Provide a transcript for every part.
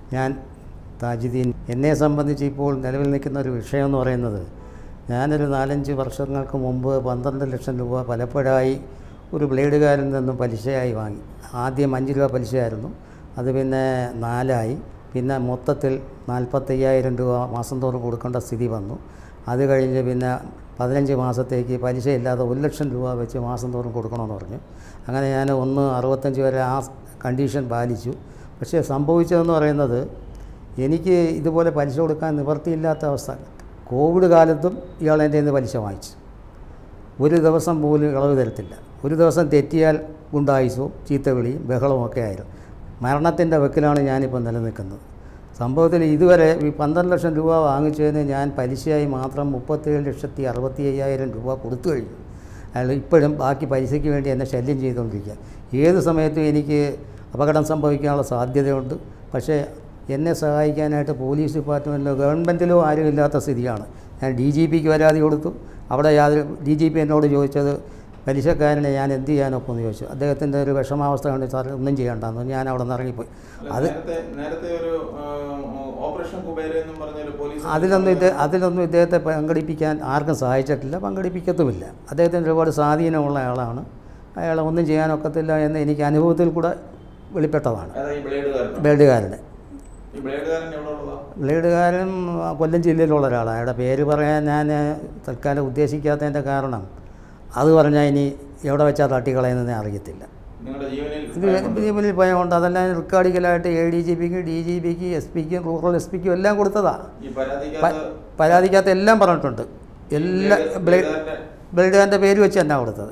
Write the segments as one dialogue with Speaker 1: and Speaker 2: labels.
Speaker 1: ഞാൻ താജുദ്ദീൻ എന്നെ സംബന്ധിച്ച് ഇപ്പോൾ നിലവിൽ നിൽക്കുന്ന ഒരു വിഷയം എന്ന് പറയുന്നത് ഞാനൊരു നാലഞ്ച് വർഷങ്ങൾക്ക് മുമ്പ് പന്ത്രണ്ട് ലക്ഷം രൂപ പലപ്പോഴായി ഒരു ബ്ലേഡുകാരിൽ നിന്നും പലിശയായി വാങ്ങി ആദ്യം അഞ്ച് രൂപ പലിശയായിരുന്നു അത് പിന്നെ നാലായി പിന്നെ മൊത്തത്തിൽ നാൽപ്പത്തയ്യായിരം രൂപ മാസം തോറും കൊടുക്കേണ്ട സ്ഥിതി വന്നു അത് കഴിഞ്ഞ് പിന്നെ പതിനഞ്ച് മാസത്തേക്ക് പലിശയില്ലാതെ ഒരു ലക്ഷം രൂപ വെച്ച് മാസം തോറും കൊടുക്കണമെന്ന് പറഞ്ഞു അങ്ങനെ ഞാൻ ഒന്ന് അറുപത്തഞ്ച് വരെ ആ കണ്ടീഷൻ പാലിച്ചു പക്ഷേ സംഭവിച്ചതെന്ന് പറയുന്നത് എനിക്ക് ഇതുപോലെ പലിശ കൊടുക്കാൻ നിവർത്തിയില്ലാത്ത അവസ്ഥ കോവിഡ് കാലത്തും ഇയാൾ എൻ്റെ നിന്ന് പലിശ വാങ്ങിച്ചു ഒരു ദിവസം പോലും ഇളവ് തരത്തില്ല ഒരു ദിവസം തെറ്റിയാൽ ഗുണ്ടായുസവും ചീത്തവിളിയും ബഹളവും ഒക്കെ ആയിരുന്നു മരണത്തിൻ്റെ വെക്കിലാണ് ഞാനിപ്പോൾ നിലനിൽക്കുന്നത് സംഭവത്തിൽ ഇതുവരെ ഈ പന്ത്രണ്ട് ലക്ഷം രൂപ വാങ്ങിച്ചതിന് ഞാൻ പലിശയായി മാത്രം മുപ്പത്തേഴ് ലക്ഷത്തി അറുപത്തി അയ്യായിരം രൂപ കൊടുത്തു കഴിഞ്ഞു അയാൾ ഇപ്പോഴും ബാക്കി പൈസയ്ക്ക് വേണ്ടി എന്നെ ശല്യം ചെയ്തുകൊണ്ടിരിക്കുക ഏത് സമയത്തും എനിക്ക് അപകടം സംഭവിക്കാനുള്ള സാധ്യതയുണ്ട് പക്ഷേ എന്നെ സഹായിക്കാനായിട്ട് പോലീസ് ഡിപ്പാർട്ട്മെൻറ്റിലോ ഗവൺമെൻറ്റിലോ ആരും ഇല്ലാത്ത സ്ഥിതിയാണ് ഞാൻ ഡി ജി പിക്ക് പരാതി കൊടുത്തു അവിടെ യാതൊരു ഡി ജി പി എന്നോട് ചോദിച്ചത് പലിശക്കാരനെ ഞാൻ എന്ത് ചെയ്യാനൊപ്പം എന്ന് ചോദിച്ചു അദ്ദേഹത്തിൻ്റെ ഒരു വിഷമാവസ്ഥ കണ്ട് സാർ ഒന്നും ചെയ്യണ്ടെന്ന് ഞാൻ അവിടെ നിന്ന് ഇറങ്ങിപ്പോയി
Speaker 2: അല്ല,
Speaker 1: അത്
Speaker 2: നേരത്തെ നേരത്തെ ഒരു ആ, ഓപ്പറേഷൻ കുബേര എന്നും പറഞ്ഞൊരു പോലീസ്
Speaker 1: അതിലൊന്നും ഇത് അതിലൊന്നും ഇദ്ദേഹത്തെ പങ്കെടുപ്പിക്കാൻ ആർക്കും സഹായിച്ചിട്ടില്ല പങ്കെടുപ്പിക്കത്തുമില്ല അദ്ദേഹത്തിന് ഒരുപാട് സ്വാധീനമുള്ള ആളാണ് അയാളെ ഒന്നും ചെയ്യാനൊക്കത്തില്ല എന്ന് എനിക്ക് അനുഭവത്തിൽ കൂടെ വെളിപ്പെട്ടതാണ്
Speaker 2: അതാ ഈ ബ്ലേഡുകാരൻ
Speaker 1: ബ്ലേഡുകാരന്
Speaker 2: ഈ ബ്ലേഡുകാരൻ എവിടെ ഉള്ളതാ
Speaker 1: ബ്ലേഡുകാരൻ കൊല്ലം ജില്ലയിലുള്ള ഒരാളാണ് അയാളുടെ പേര് പറയാൻ ഞാൻ തൽക്കാലം ഉദ്ദേശിക്കാത്തതിൻ്റെ കാരണം അത് പറഞ്ഞാൽ ഇനി എവിടെ വെച്ചാൽ തട്ടിക്കളയുന്നതെന്ന് അറിയത്തില്ല
Speaker 2: നിങ്ങളുടെ ജീവനിൽ
Speaker 1: ഇത് ഇതിൽ ഭയമുണ്ട് അതെല്ലാം റിക്കാർഡിക്കലായിട്ട് എ ഡി ജി പിക്ക് ഡി ജി പിക്ക് എസ് പിക്കും റൂറൽ എസ് പിക്കും എല്ലാം കൊടുത്തതാണ്
Speaker 2: ഈ പരാതിക്കകത്ത്
Speaker 1: പരാതിക്കകത്ത് എല്ലാം പറഞ്ഞിട്ടുണ്ട് എല്ലാ ബ്ലേഡ്
Speaker 2: ബ്ലേഡുകാരന്റെ
Speaker 1: ബ്ലേഡുകാരൻ്റെ പേര് വെച്ച് തന്നെ കൊടുത്തത്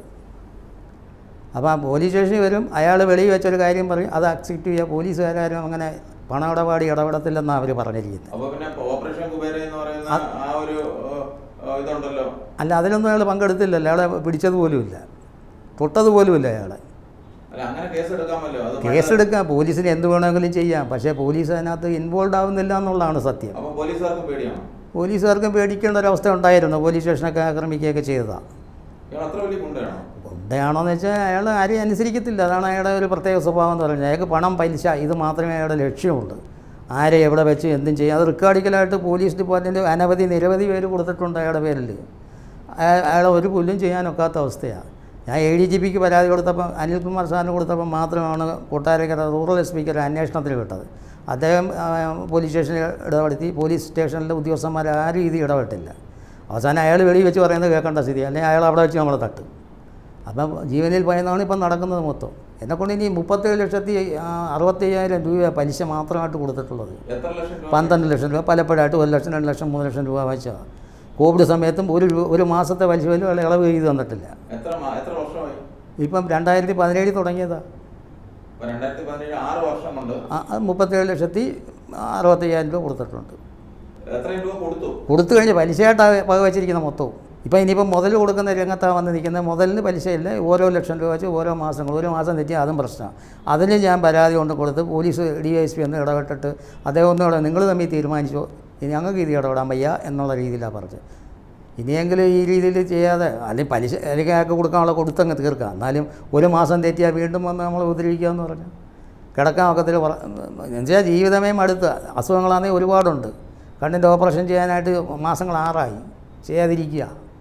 Speaker 1: അപ്പോൾ ആ പോലീസ് സ്റ്റേഷനിൽ വരും അയാൾ വെളിയിൽ വെച്ചൊരു കാര്യം പറയും അത് അക്സെപ്റ്റ് ചെയ്യുക പോലീസുകാരും അങ്ങനെ പണമിടപാടി ഇടപെടത്തില്ലെന്നാണ് അവർ പറഞ്ഞിരിക്കുന്നത്
Speaker 2: അപ്പൊ പിന്നെ ഓപ്പറേഷൻ കുബേര എന്ന് പറയുന്ന ആ ഒരു ആ, ആ, ഇതുണ്ടല്ലോ
Speaker 1: അല്ല അതിലൊന്നും അയാൾ പങ്കെടുത്തില്ലല്ലോ അയാളെ പിടിച്ചത് പോലുമില്ല തൊട്ടത് പോലുമില്ല അയാളെ
Speaker 2: അല്ല അങ്ങനെ കേസ് എടുക്കാമല്ലോ അത്
Speaker 1: കേസെടുക്കാം പോലീസിന് എന്ത് വേണമെങ്കിലും ചെയ്യാം പക്ഷേ പോലീസ് അതിനകത്ത് ഇൻവോൾവ് ആവുന്നില്ല എന്നുള്ളതാണ് സത്യം
Speaker 2: അപ്പൊ പോലീസുകാർക്കും പേടിയാണ്
Speaker 1: പോലീസുകാർക്കും പേടിക്കേണ്ട ഒരവസ്ഥ ഉണ്ടായിരുന്നു പോലീസ് സ്റ്റേഷനൊക്കെ ആക്രമിക്കുകയൊക്കെ ചെയ്തതാണ്
Speaker 2: ഇയാൾ അത്ര വലിയ ഗുണ്ടയാണോ
Speaker 1: ഗുണ്ടയാണോന്ന് വെച്ചാൽ അയാൾ ആരെയും അനുസരിക്കത്തില്ല അതാണ് അയാളുടെ ഒരു പ്രത്യേക സ്വഭാവം എന്ന് പറയുന്നത് അയാൾക്ക് പണം പലിശ ഇത് മാത്രമേ അയാളുടെ ലക്ഷ്യമുള്ളൂ ആരെ എവിടെ വെച്ച് എന്തും ചെയ്യാം അത് റിക്കാർഡിക്കലായിട്ട് പോലീസ് ഡിപ്പാർട്ട്മെൻറ്റ് അനവധി നിരവധി പേര് കൊടുത്തിട്ടുണ്ട് അയാളുടെ പേരിൽ അയാ- അയാളെ ഒരു പുല്ലും ചെയ്യാനൊക്കാത്ത അവസ്ഥയാണ് ഞാൻ എ ഡി ജി പിക്ക് പരാതി കൊടുത്തപ്പോൾ അനിൽകുമാർ സാറിന് കൊടുത്തപ്പോൾ മാത്രമാണ് കൊട്ടാരക്കര റൂറൽ എസ് പിക്ക് ഒരു അന്വേഷണത്തിന് വിട്ടത് അദ്ദേഹം ആ, പോലീസ് സ്റ്റേഷനിൽ ഇടപെടുത്തി പോലീസ് സ്റ്റേഷനിലെ ഉദ്യോഗസ്ഥന്മാർ ആരും ഇത് ഇടപെട്ടില്ല അവസാനം അയാൾ വെളിയിൽ വെച്ച് പറയുന്നത് കേൾക്കേണ്ട സ്ഥിതി അല്ലെങ്കിൽ അയാൾ അവിടെ വെച്ച് നമ്മളെ തട്ടും അപ്പം ജീവനിൽ ഭയന്നാണ് ഇപ്പം നടക്കുന്നത് മൊത്തം എന്നെക്കൊണ്ട് ഇനി മുപ്പത്തേഴ് ലക്ഷത്തി ആ, അറുപത്തയ്യായിരം രൂപ പലിശ മാത്രമായിട്ട് കൊടുത്തിട്ടുള്ളത്
Speaker 2: എത്ര ലക്ഷം രൂപ
Speaker 1: പന്ത്രണ്ട് ലക്ഷം രൂപ പലപ്പോഴായിട്ട് ഒരു ലക്ഷം രണ്ട് ലക്ഷം മൂന്ന് ലക്ഷം രൂപ വെച്ചാൽ കോവിഡ് സമയത്തും ഒരു രൂ- ഒരു മാസത്തെ പലിശ പോലും അയാൾ ഇളവ് ചെയ്ത് തന്നിട്ടില്ല
Speaker 2: എത്ര മാ- എത്ര വർഷമായി
Speaker 1: ഇപ്പം രണ്ടായിരത്തി പതിനേഴിൽ തുടങ്ങിയതാണ്
Speaker 2: ഇപ്പൊ രണ്ടായിരത്തി പതിനേഴ് ആറ് വർഷം കൊണ്ട്
Speaker 1: മുപ്പത്തേഴ് ലക്ഷത്തി അറുപത്തയ്യായിരം രൂപ കൊടുത്തിട്ടുണ്ട്
Speaker 2: എത്രയും രൂപ കൊടുത്തു
Speaker 1: കൊടുത്തു കഴിഞ്ഞ് പലിശയായിട്ടാണ് വക വെച്ചിരിക്കുന്ന മൊത്തവും ഇപ്പം ഇനിയിപ്പം മുതൽ കൊടുക്കുന്ന രംഗത്താണ് വന്ന് നിൽക്കുന്നത് മുതലിന് പലിശയില്ല ഓരോ ലക്ഷം രൂപ വെച്ച് ഓരോ മാസങ്ങൾ ഒരു മാസം തെറ്റിയാൽ അതും പ്രശ്നമാണ് അതിന് ഞാൻ പരാതി കൊണ്ട് കൊടുത്ത് പോലീസ് ഡി എസ് പി ഒന്ന് ഇടപെട്ടിട്ട് അദ്ദേഹം ഒന്നും ഇവിടെ നിങ്ങൾ തമ്മിൽ തീരുമാനിച്ചോ ഇനി ഞങ്ങൾക്ക് ഇത് ഇടപെടാൻ വയ്യ എന്നുള്ള രീതിയിലാണ് പറഞ്ഞത് ഇനിയെങ്കിലും ഈ രീതിയിൽ ചെയ്യാതെ അല്ലെങ്കിൽ പലിശ അല്ലെങ്കിൽ അയാൾക്ക് കൊടുക്കാനുള്ള കൊടുത്തങ്ങ് തീർക്കാം എന്നാലും ഒരു മാസം തെറ്റിയാൽ വീണ്ടും വന്ന് നമ്മൾ ഉപദ്രവിക്കുക എന്ന് പറഞ്ഞു കിടക്കാൻ ഒക്കത്തിൽ എന്നുവെച്ചാൽ ജീവിതമേ മടുത്ത് അസുഖങ്ങളാണെങ്കിൽ ഒരുപാടുണ്ട് കണ്ണിൻ്റെ ഓപ്പറേഷൻ ചെയ്യാനായിട്ട് മാസങ്ങൾ ആറായി ചെയ്യാതിരിക്കുക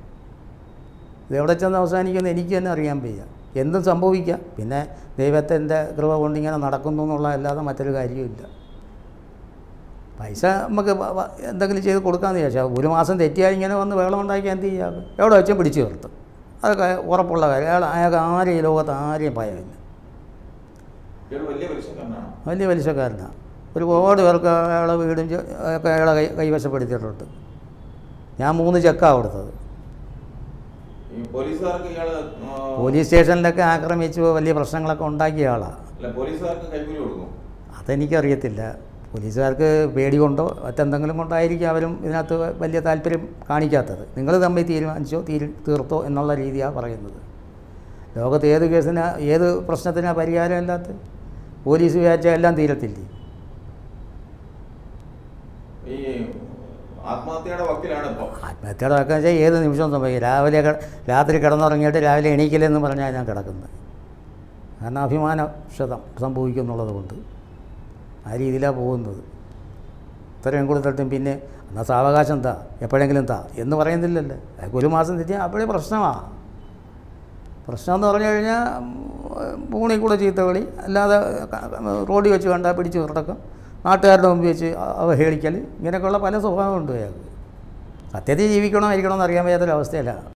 Speaker 1: ഇത് എവിടെ ചെന്ന് അവസാനിക്കുമെന്ന് എനിക്ക് തന്നെ അറിയാൻ വയ്യ എന്തും സംഭവിക്കാം പിന്നെ ദൈവത്തിൻ്റെ കൃപ കൊണ്ട് ഇങ്ങനെ നടക്കുന്നു എന്നുള്ള അല്ലാതെ മറ്റൊരു കാര്യമില്ല പൈസ നമുക്ക് വ- വ- എന്തെങ്കിലും ചെയ്ത് കൊടുക്കാമെന്ന് വിചാരിച്ചാൽ ഒരു മാസം തെറ്റിയാൽ ഇങ്ങനെ വന്ന് വെള്ളം ഉണ്ടാക്കി എന്ത് ചെയ്യാം എവിടെ വെച്ചും പിടിച്ചു നിർത്തും അതൊക്കെ ഉറപ്പുള്ള കാര്യം അയാൾ അയാൾക്ക് ആരെയും ഈ ലോകത്ത് ആരെയും ഭയമില്ല
Speaker 2: ഇയാൾ വലിയ പലിശക്കാരനാണ്
Speaker 1: വലിയ പലിശക്കാരനാണ് ഒരുപാട് പേർക്ക് അയാളെ വീടും ചെ- ഒക്കെ അയാളെ കൈ കൈവശപ്പെടുത്തിയിട്ടുണ്ട് ഞാൻ മൂന്ന് ചെക്കാണ് കൊടുത്തത്
Speaker 2: ഈ പോലീസുകാർക്ക് ഇയാള് ആ,
Speaker 1: പോലീസ് സ്റ്റേഷനിലൊക്കെ ആക്രമിച്ച് വലിയ പ്രശ്നങ്ങളൊക്കെ ഉണ്ടാക്കിയ ആളാണ്
Speaker 2: അല്ല പോലീസുകാർക്ക് കൈക്കൂലി കൊടുക്കും
Speaker 1: അതെനിക്കറിയത്തില്ല പോലീസുകാർക്ക് പേടി കൊണ്ടോ മറ്റെന്തെങ്കിലും കൊണ്ടായിരിക്കും അവരും ഇതിനകത്ത് വലിയ താല്പര്യം കാണിക്കാത്തത് നിങ്ങൾ തമ്മിൽ തീരുമാനിച്ചോ തീരു തീർത്തോ എന്നുള്ള രീതിയാണ് പറയുന്നത് ലോകത്ത് ഏത് കേസിനാ ഏത് പ്രശ്നത്തിനാ പരിഹാരം ഇല്ലാത്ത പോലീസ് വിചാരിച്ചാൽ എല്ലാം തീരത്തില്ലേ
Speaker 2: ഈ ആത്മഹത്യയുടെ വക്കിലാണ് ഇപ്പൊ
Speaker 1: ആത്മഹത്യയുടെ ഒക്കെ വെച്ചാൽ ഏത് നിമിഷവും സംഭവിക്കും രാവിലെ കിട- രാത്രി കിടന്നുറങ്ങിയിട്ട് രാവിലെ എണീക്കില്ലെന്ന് പറഞ്ഞാൽ ഞാൻ കിടക്കുന്നത് കാരണം അഭിമാനക്ഷതം സംഭവിക്കും എന്നുള്ളത് കൊണ്ട് ആ രീതിയിലാണ് പോകുന്നത് ഇത്രയും കൊടുത്തിട്ടും പിന്നെ എന്നാൽ സാവകാശം താ എപ്പോഴെങ്കിലും താ എന്ന് പറയുന്നില്ലല്ലോ അയാൾക്ക് ഒരു മാസം തെറ്റിയാൽ അപ്പോഴേ പ്രശ്നമാണ് പ്രശ്നം എന്ന് പറഞ്ഞു കഴിഞ്ഞാൽ പൂണി കൂടെ ചീത്ത വിളി അല്ലാതെ റോഡിൽ വെച്ച് കണ്ടാൽ പിടിച്ച് ഉറടക്കം നാട്ടുകാരുടെ മുമ്പിൽ വെച്ച് അവഹേളിക്കൽ ഇങ്ങനെയൊക്കെയുള്ള പല സ്വഭാവമുണ്ട് അയാൾക്ക് സത്യത്തിൽ ജീവിക്കണോ മരിക്കണോ എന്ന് അറിയാൻ വയ്യാത്തൊരവസ്ഥയല്ല